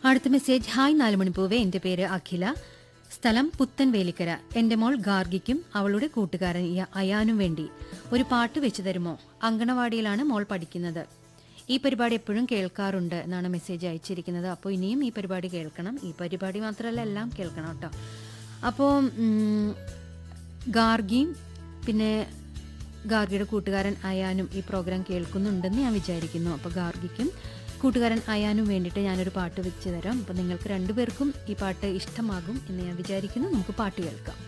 അടുത്ത message hi നാലുമണിപ്പൂവേ എൻ്റെ പേര് അഖില സ്ഥലം പുത്തൻ വേലിക്കര എൻ്റെ മോൾ ഗാർഗിക്കും അവളുടെ കൂട്ടുകാരൻ യ- അയാനും വേണ്ടി ഒരു പാട്ട് വെച്ചു തരുമോ അങ്കണവാടിയിലാണ് മോൾ പഠിക്കുന്നത് ഈ പരിപാടി എപ്പോഴും കേൾക്കാറുണ്ട് എന്നാണ് മെസ്സേജ് അയച്ചിരിക്കുന്നത് അപ്പോൾ ഇനിയും ഈ പരിപാടി കേൾക്കണം ഈ പരിപാടി മാത്രമല്ല എല്ലാം കേൾക്കണം കേട്ടോ അപ്പോൾ ഗാർഗിയും പിന്നെ ഗാർഗിയുടെ കൂട്ടുകാരൻ അയാനും ഈ പ്രോഗ്രാം കേൾക്കുന്നുണ്ടെന്ന് ഞാൻ വിചാരിക്കുന്നു അപ്പോൾ ഗാർഗിക്കും കൂട്ടുകാരൻ അയാനും വേണ്ടിയിട്ട് ഞാനൊരു പാട്ട് വെച്ച് തരാം അപ്പോൾ നിങ്ങൾക്ക് രണ്ടുപേർക്കും ഈ പാട്ട് ഇഷ്ടമാകും എന്ന് ഞാൻ വിചാരിക്കുന്നു നമുക്ക് പാട്ട് കേൾക്കാം